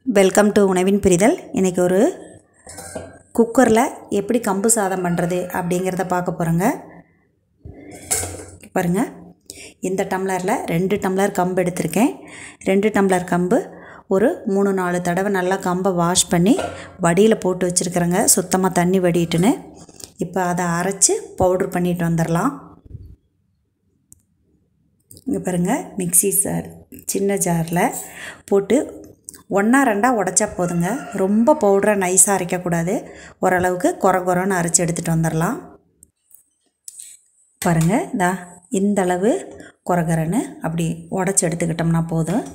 welcome to உணவின் பிரிதல் இன்றைக்கி ஒரு குக்கரில் எப்படி கம்பு சாதம் பண்ணுறது அப்படிங்கிறத பார்க்க போகிறோங்க பாருங்கள் இந்த டம்ளரில் ரெண்டு டம்ளர் கம்பு எடுத்திருக்கேன் ரெண்டு டம்ளர் கம்பு ஒரு மூணு நாலு தடவை நல்லா கம்பை வாஷ் பண்ணி வடியில் போட்டு வச்சுருக்குறேங்க சுத்தமாக தண்ணி வடிட்டுன்னு இப்போ அதை அரைச்சி பவுட்ரு பண்ணிட்டு வந்துடலாம் இங்கே பாருங்கள் மிக்ஸி சார் சின்ன ஜாரில் போட்டு ஒன்றா ரெண்டாக உடச்சா போதுங்க ரொம்ப பவுடராக நைஸாக அரைக்கக்கூடாது ஓரளவுக்கு குறை குறைன்னு அரைச்சி எடுத்துகிட்டு வந்துடலாம் பாருங்கள் இதா இந்த அளவு குறகுறன்னு அப்படி உடச்சி எடுத்துக்கிட்டோம்னா போதும்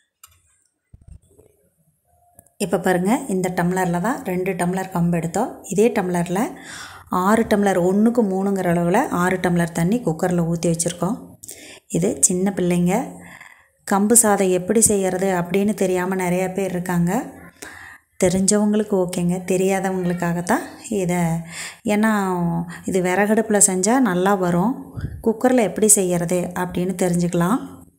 இப்போ பாருங்கள் இந்த டம்ளரில் தான் ரெண்டு டம்ளர் கம்பு எடுத்தோம் இதே டம்ளரில் ஆறு டம்ளர் ஒன்றுக்கு மூணுங்கிற அளவில் ஆறு டம்ளர் தண்ணி குக்கரில் ஊற்றி வச்சுருக்கோம் இது சின்ன பிள்ளைங்க கம்பு சாதம் எப்படி செய்கிறது அப்படின்னு தெரியாமல் நிறையா பேர் இருக்காங்க தெரிஞ்சவங்களுக்கு ஓகேங்க தெரியாதவங்களுக்காகத்தான் இதை ஏன்னா இது விறகடுப்பில் செஞ்சால் நல்லா வரும் குக்கரில் எப்படி செய்கிறது அப்படின்னு தெரிஞ்சுக்கலாம்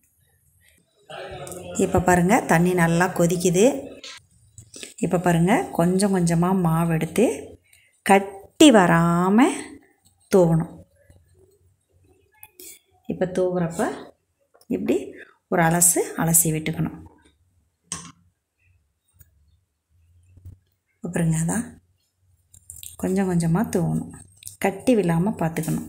இப்போ பாருங்கள் தண்ணி நல்லா கொதிக்குது இப்போ பாருங்கள் கொஞ்சம் கொஞ்சமாக மாவு எடுத்து கட்டி வராமல் தூவணும் இப்போ தூவுறப்ப இப்படி ஒரு அலசு அலசி விட்டுக்கணும் அப்புறங்க அதான் கொஞ்சம் கொஞ்சமாக தூவணும் கட்டி விழாமல் பார்த்துக்கணும்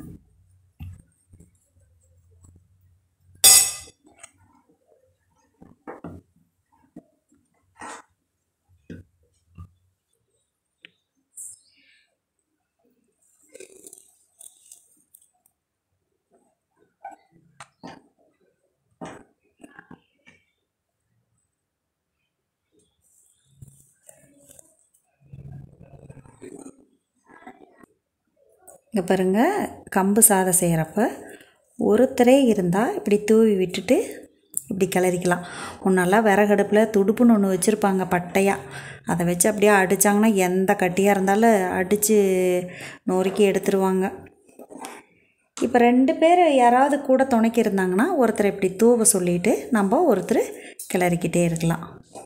இங்கே பாருங்கள் கம்பு சாதம் செய்கிறப்ப ஒருத்தரே இருந்தால் இப்படி தூவி விட்டுட்டு இப்படி கிளறிக்கலாம் முன்னெல்லாம் விறகடுப்பில் துடுப்புன்னு ஒன்று வச்சுருப்பாங்க பட்டையாக அதை வச்சு அப்படியே அடித்தாங்கன்னா எந்த கட்டியாக இருந்தாலும் அடித்து நொறுக்கி எடுத்துருவாங்க இப்போ ரெண்டு பேர் யாராவது கூட துணைக்கி இருந்தாங்கன்னா ஒருத்தர் இப்படி தூவ சொல்லிவிட்டு நம்ம ஒருத்தர் கிளறிக்கிட்டே இருக்கலாம்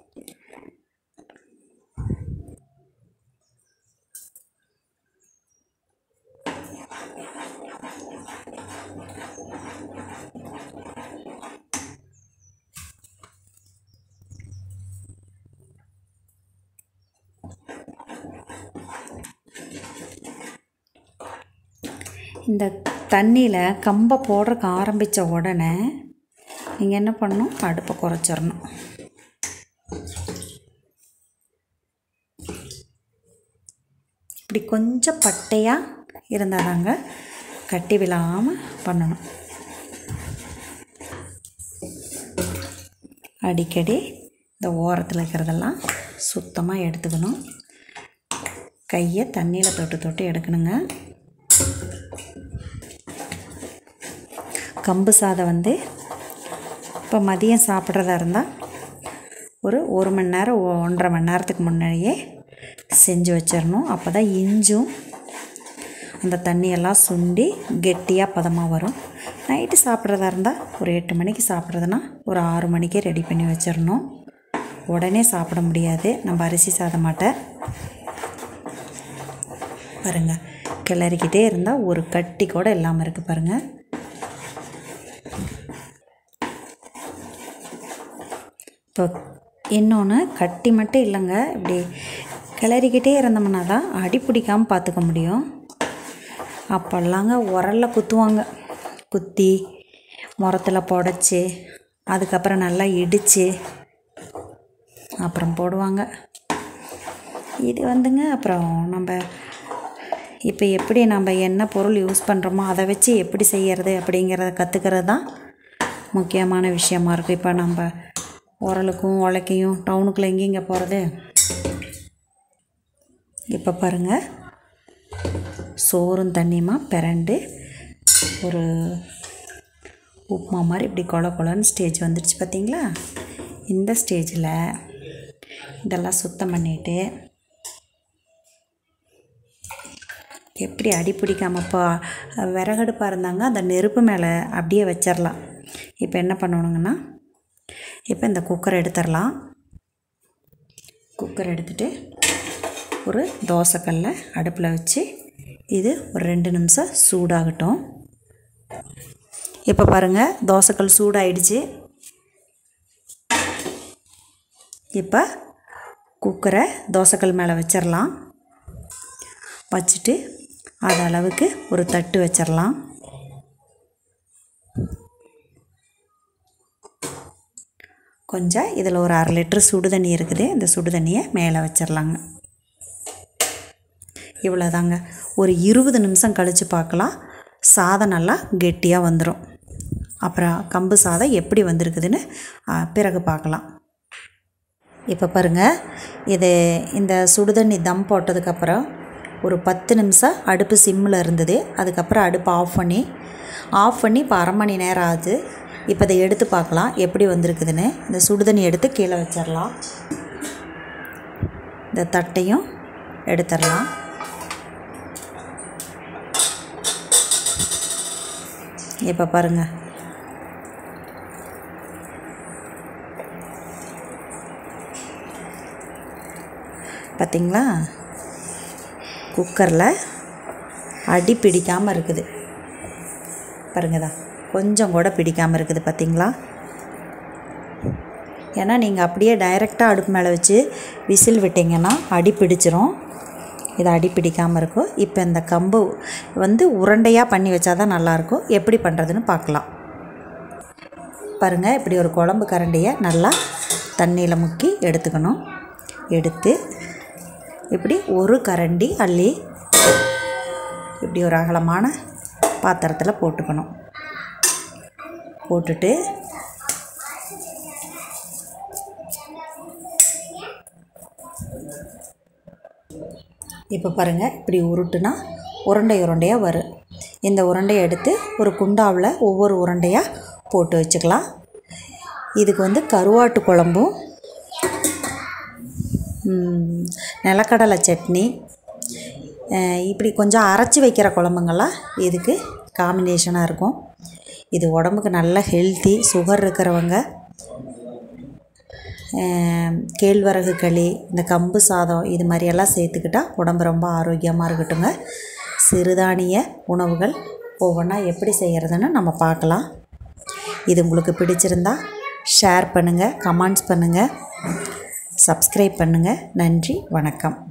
இந்த தண்ணியில் கம்பை போடுறக்கு ஆரம்பித்த உடனே நீங்கள் என்ன பண்ணணும் அடுப்பை குறைச்சிடணும் இப்படி கொஞ்சம் பட்டையாக இருந்தால் தாங்க கட்டி விழாமல் பண்ணணும் அடிக்கடி இந்த ஓரத்தில் இருக்கிறதெல்லாம் சுத்தமாக எடுத்துக்கணும் கையை தண்ணியில் தொட்டு தொட்டு எடுக்கணுங்க கம்பு சாதம் வந்து இப்போ மதியம் சாப்பிட்றதா இருந்தால் ஒரு ஒரு மணி நேரம் ஒன்றரை மணி நேரத்துக்கு முன்னாடியே செஞ்சு வச்சிடணும் அப்போ தான் இஞ்சும் அந்த தண்ணியெல்லாம் சுண்டி கெட்டியாக பதமாக வரும் நைட்டு சாப்பிட்றதா இருந்தால் ஒரு எட்டு மணிக்கு சாப்பிட்றதுனா ஒரு ஆறு மணிக்கே ரெடி பண்ணி வச்சிடணும் உடனே சாப்பிட முடியாது நம்ம அரிசி சாதம் மாட்டை பாருங்கள் கிளறிக்கிட்டே இருந்தால் ஒரு கட்டி கூட இல்லாமல் இருக்குது பாருங்கள் இப்போ இன்னொன்று கட்டி மட்டும் இல்லைங்க இப்படி கிளறிக்கிட்டே இருந்தோம்னா தான் அடி பிடிக்காமல் பார்த்துக்க முடியும் அப்போல்லாங்க உரலில் குத்துவாங்க குத்தி முரத்தில் புடச்சி அதுக்கப்புறம் நல்லா இடித்து அப்புறம் போடுவாங்க இது வந்துங்க அப்புறம் நம்ம இப்போ எப்படி நம்ம என்ன பொருள் யூஸ் பண்ணுறோமோ அதை வச்சு எப்படி செய்கிறது அப்படிங்கிறத கற்றுக்கிறது தான் முக்கியமான விஷயமா இருக்குது இப்போ நம்ம உரலுக்கும் உழைக்கையும் டவுனுக்குள்ளே எங்கேங்க போகிறது இப்போ பாருங்கள் சோறும் தண்ணியுமா பிறண்டு ஒரு உப்புமா மாதிரி இப்படி கொல கொலன்னு ஸ்டேஜ் வந்துடுச்சு பார்த்தீங்களா இந்த ஸ்டேஜில் இதெல்லாம் சுத்தம் பண்ணிவிட்டு எப்படி அடி பிடிக்காமல் இப்போ விறகடுப்பாக இருந்தாங்க அந்த நெருப்பு மேலே அப்படியே வச்சிடலாம் இப்போ என்ன பண்ணணுங்கன்னா இப்போ இந்த குக்கரை எடுத்துடலாம் குக்கர் எடுத்துகிட்டு ஒரு தோசைக்கல்ல அடுப்பில் வச்சு இது ஒரு ரெண்டு நிமிஷம் சூடாகட்டும் இப்போ பாருங்கள் தோசைக்கல் சூடாயிடுச்சு இப்போ குக்கரை தோசைக்கல் மேலே வச்சிடலாம் வச்சுட்டு அது அளவுக்கு ஒரு தட்டு வச்சிடலாம் கொஞ்சம் இதில் ஒரு அரை லிட்டர் சுடு தண்ணி இருக்குது இந்த சுடு தண்ணியை மேலே வச்சிடலாங்க இவ்வளோதாங்க ஒரு இருபது நிமிஷம் கழித்து பார்க்கலாம் சாதம் நல்லா கெட்டியாக வந்துடும் அப்புறம் கம்பு சாதம் எப்படி வந்திருக்குதுன்னு பிறகு பார்க்கலாம் இப்போ பாருங்கள் இது இந்த சுடுதண்ணி தம் போட்டதுக்கப்புறம் ஒரு பத்து நிமிஷம் அடுப்பு சிம்மில் இருந்தது அதுக்கப்புறம் அடுப்பு ஆஃப் பண்ணி ஆஃப் பண்ணி இப்போ அரை மணி நேரம் ஆகுது இப்போ இதை எடுத்து பார்க்கலாம் எப்படி வந்திருக்குதுன்னு இந்த சுடுதண்ணி எடுத்து கீழே வச்சிடலாம் இந்த தட்டையும் எடுத்துடலாம் இப்போ பாருங்கள் பார்த்திங்களா குக்கரில் அடி பிடிக்காமல் இருக்குது பாருங்கதா கொஞ்சம் கூட பிடிக்காமல் இருக்குது பார்த்திங்களா ஏன்னா நீங்கள் அப்படியே டைரெக்டாக அடுப்பு மேலே வச்சு விசில் விட்டிங்கன்னா அடி பிடிச்சிரும் இது அடி பிடிக்காமல் இருக்கும் இப்போ இந்த கம்பு வந்து உருண்டையாக பண்ணி வச்சா தான் நல்லாயிருக்கும் எப்படி பண்ணுறதுன்னு பார்க்கலாம் பாருங்கள் இப்படி ஒரு குழம்பு கரண்டியை நல்லா தண்ணியில் முக்கி எடுத்துக்கணும் எடுத்து இப்படி ஒரு கரண்டி அள்ளி இப்படி ஒரு அகலமான பாத்திரத்தில் போட்டுக்கணும் போட்டுட்டு இப்போ பாருங்கள் இப்படி உருட்டுனா உருண்டை உருண்டையாக வரும் இந்த உருண்டையை எடுத்து ஒரு குண்டாவில் ஒவ்வொரு உருண்டையாக போட்டு வச்சுக்கலாம் இதுக்கு வந்து கருவாட்டு குழம்பும் நிலக்கடலை சட்னி இப்படி கொஞ்சம் அரைச்சி வைக்கிற குழம்புங்கள்லாம் இதுக்கு காம்பினேஷனாக இருக்கும் இது உடம்புக்கு நல்ல ஹெல்த்தி சுகர் இருக்கிறவங்க கேழ்வரகு களி இந்த கம்பு சாதம் இது மாதிரியெல்லாம் சேர்த்துக்கிட்டால் உடம்பு ரொம்ப ஆரோக்கியமாக இருக்கட்டுங்க சிறுதானிய உணவுகள் ஒவ்வொன்றா எப்படி செய்கிறதுன்னு நம்ம பார்க்கலாம் இது உங்களுக்கு பிடிச்சிருந்தா ஷேர் பண்ணுங்கள் கமெண்ட்ஸ் பண்ணுங்கள் சப்ஸ்கிரைப் பண்ணுங்கள் நன்றி வணக்கம்